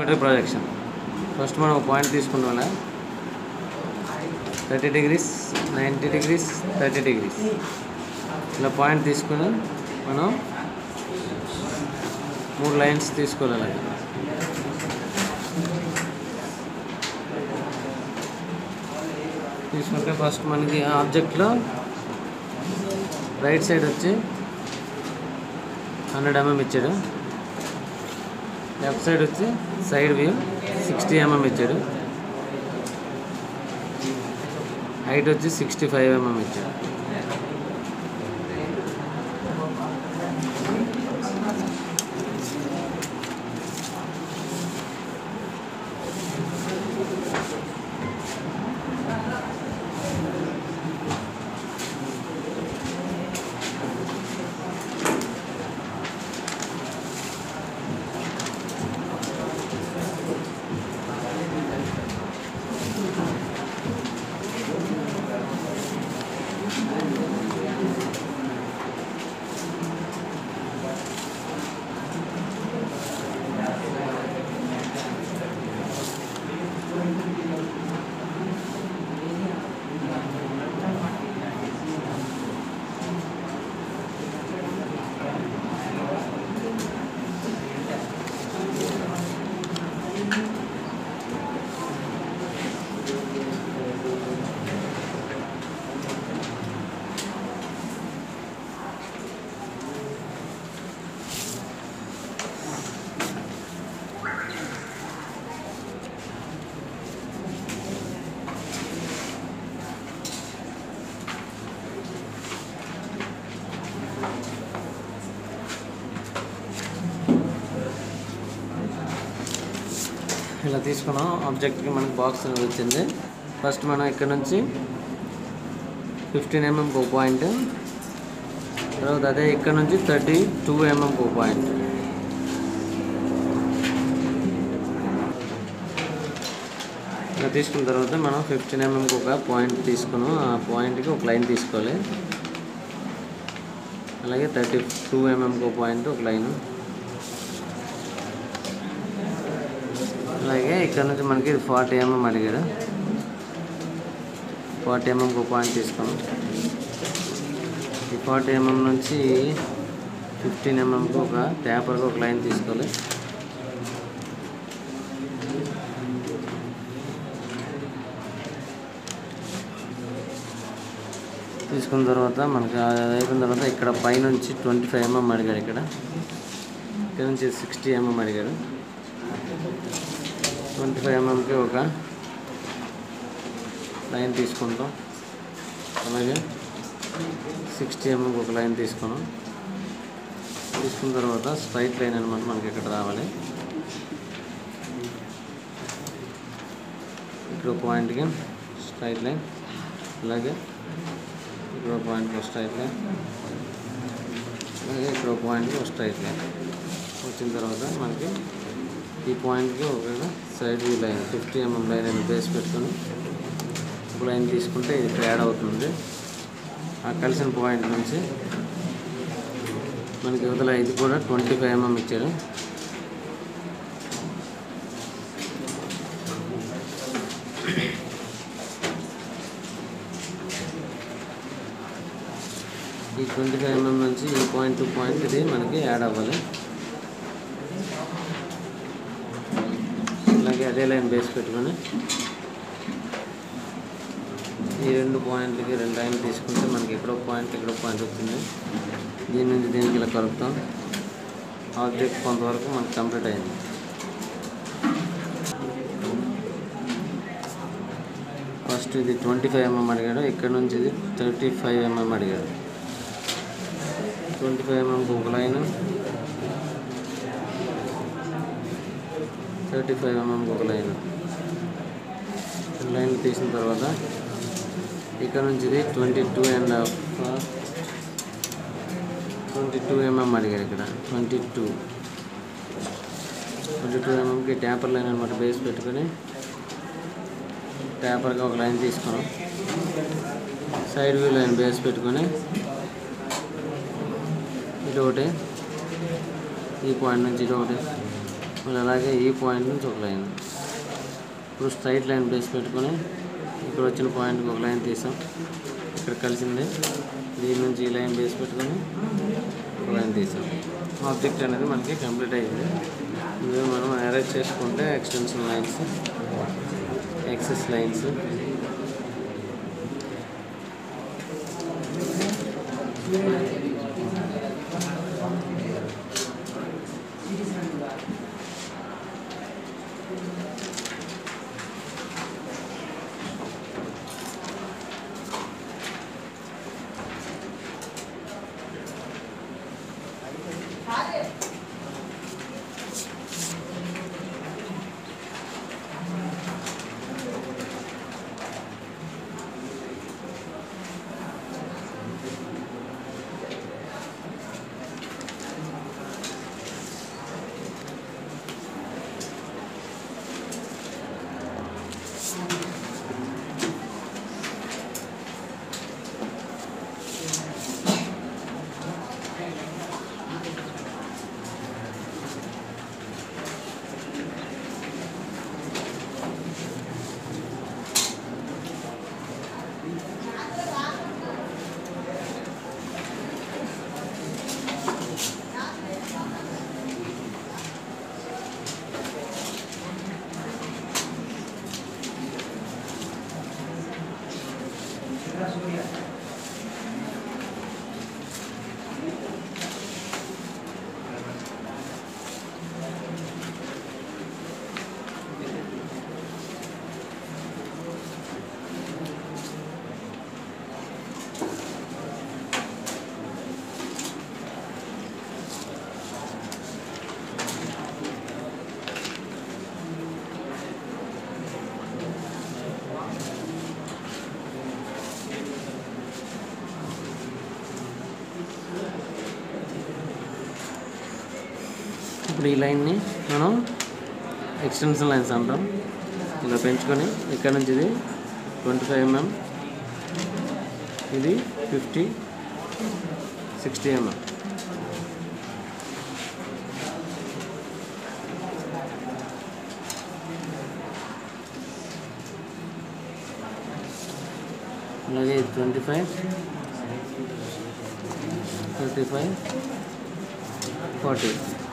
isometric projection first మనం ఒక point తీసుకున్నాం ఇలా thirty degrees ninety degrees thirty degrees ఇలా పాయింట్ తీసుకుని మనం మూడు లైన్స్ తీసుకోవాలి అలాగే తీసుకుంటే ఫస్ట్ మనకి ఆబ్జెక్ట్లో రైట్ సైడ్ వచ్చి హండ్రెడ్ ఎంఎం ఇచ్చాడు లెఫ్ట్ సైడ్ వచ్చి సైడ్ వ్యూ సిక్స్టీ ఎంఎం ఇచ్చాడు హైట్ వచ్చి సిక్స్టీ ఫైవ్ ఎంఎం ఇచ్చాడు ఇలా తీసుకున్నాం ఆబ్జెక్ట్కి మనకి బాక్స్ అనేది వచ్చింది ఫస్ట్ మనం ఇక్కడ నుంచి ఫిఫ్టీన్ ఎంఎంకి ఒక పాయింట్ తర్వాత అదే ఇక్కడ నుంచి థర్టీ టూ ఎంఎంకి ఒక పాయింట్ ఇలా తీసుకున్న తర్వాత మనం ఫిఫ్టీన్ ఎంఎంకి ఒక పాయింట్ తీసుకున్నాం ఆ పాయింట్కి ఒక లైన్ తీసుకోవాలి అలాగే థర్టీ టూ ఎంఎంకి ఒక పాయింట్ ఒక లైన్ అలాగే ఇక్కడ నుంచి మనకి ఫార్టీ ఎంఎం అడిగాడు ఫార్టీ ఎంఎంకి ఒక పాయింట్ తీసుకున్నాం ఈ ఫార్టీ ఎంఎం నుంచి ఫిఫ్టీన్ ఎంఎంకి ఒక ట్యాపర్కి ఒక లైన్ తీసుకోవాలి తీసుకున్న తర్వాత మనకి అది అయిపోయిన తర్వాత ఇక్కడ పైనుంచి ట్వంటీ ఫైవ్ ఎంఎం అడిగాడు ఇక్కడ ఇక్కడ నుంచి సిక్స్టీ ఎంఎం అడిగాడు ట్వంటీ ఫైవ్ ఎంఎంకి ఒక లైన్ తీసుకుంటాం అలాగే సిక్స్టీ ఎంఎంకి ఒక లైన్ తీసుకున్నాం తీసుకున్న తర్వాత స్ట్రైట్ లైన్ అనమాట మనకి ఇక్కడ రావాలి ఇక్కడ పాయింట్కి స్ట్రైట్ లైన్ అలాగే ఇక్కడ పాయింట్కి ఒక స్ట్రైట్ లైన్ అలాగే ఇక్కడ పాయింట్కి ఒక స్ట్రైట్ లైన్ వచ్చిన తర్వాత మనకి ఈ పాయింట్కి ఒక side view line fifty MM line అని బేస్ పెట్టుకొని ఒక లైన్ తీసుకుంటే ఇది ఇక్కడ యాడ్ అవుతుంది ఆ కలిసిన పాయింట్ నుంచి మనకి యువతల ఇది కూడా ట్వంటీ ఫైవ్ ఎంఎం ఇచ్చారు ఈ ట్వంటీ ఫైవ్ ఎంఎం నుంచి ఈ పాయింట్ టు పాయింట్ ఇది మనకి యాడ్ అవ్వాలి అలాగే అదే లైన్ బేస్ పెట్టుకొని ఈ రెండు పాయింట్లకి రెండు లైన్లు తీసుకుంటే మనకి ఎక్కడో పాయింట్ ఎక్కడో పాయింట్ వచ్చింది దీని నుంచి దీనికి ఇలా కలుపుతాం ఆబ్జెక్ట్ కొంతవరకు మనకు కంప్లీట్ అయింది ఫస్ట్ ఇది ట్వంటీ ఫైవ్ ఎంఎం అడిగాడు ఇక్కడ నుంచి ఇది థర్టీ ఫైవ్ ఎంఎం అడిగాడు ట్వంటీ ఫైవ్ ఎంఎంకి ఒక లైన్ థర్టీ ఫైవ్ ఎంఎంకి ఒక లైన్ లైన్ తీసిన తర్వాత ఇక్కడ నుంచి ఇది twenty two and half twenty two MM అడిగారు ఇక్కడ ట్వంటీ టూ ట్వంటీ టూ ఎంఎంకి ట్యాపర్ లైన్ అనమాట బేస్ పెట్టుకొని ట్యాపర్గా ఒక లైన్ తీసుకున్నాం సైడ్ వ్యూ లైన్ బేస్ పెట్టుకొని ఇటు ఒకటి ఈ పాయింట్ నుంచి ఇటు ఒకటి మళ్ళీ అలాగే ఈ పాయింట్ నుంచి ఒక లైన్ ఇప్పుడు స్ట్రైట్ లైన్ బేస్ పెట్టుకొని ఇక్కడ వచ్చిన పాయింట్కి ఒక లైన్ తీసాం ఇక్కడ కలిసింది దీని నుంచి ఈ లైన్ బేస్ పెట్టుకొని ఒక లైన్ తీసాం ఆబ్జెక్ట్ అనేది మనకి కంప్లీట్ అయ్యింది ఇందులో మనం అరేంజ్ చేసుకుంటే ఎక్స్టెన్షన్ లైన్స్ ఎక్సెస్ లైన్స్ ఇప్పుడు ఈ లైన్ని మనం ఎక్స్టెన్షన్ లైన్స్ అంటాం ఇలా పెంచుకొని ఇక్కడ నుంచి ఇది ట్వంటీ ఫైవ్ ఎంఎం ఇది ఫిఫ్టీ సిక్స్టీ ఎంఎం అలాగే twenty five thirty five forty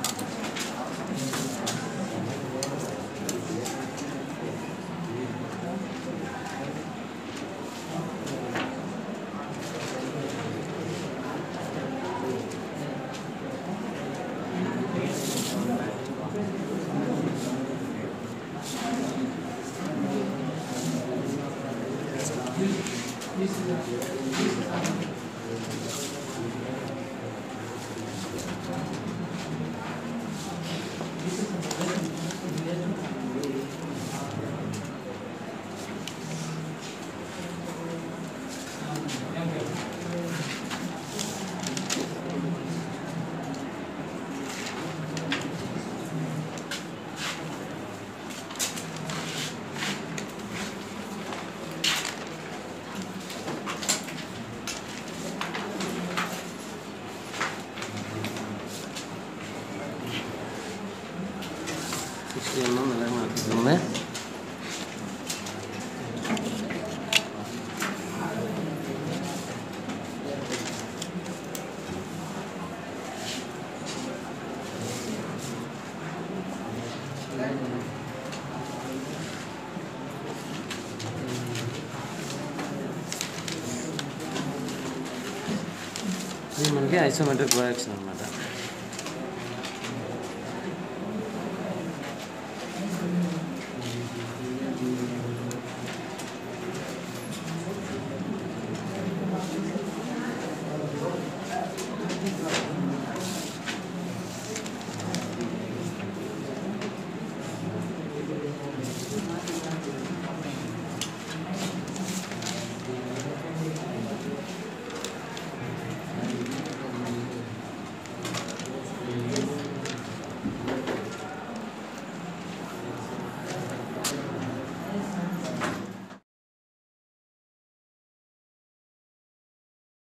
sixty MM ఇలా మనకి ఉంది ఇది మనకి ఐసోమెట్రిక్ ప్రొజెక్షన్ అనమాట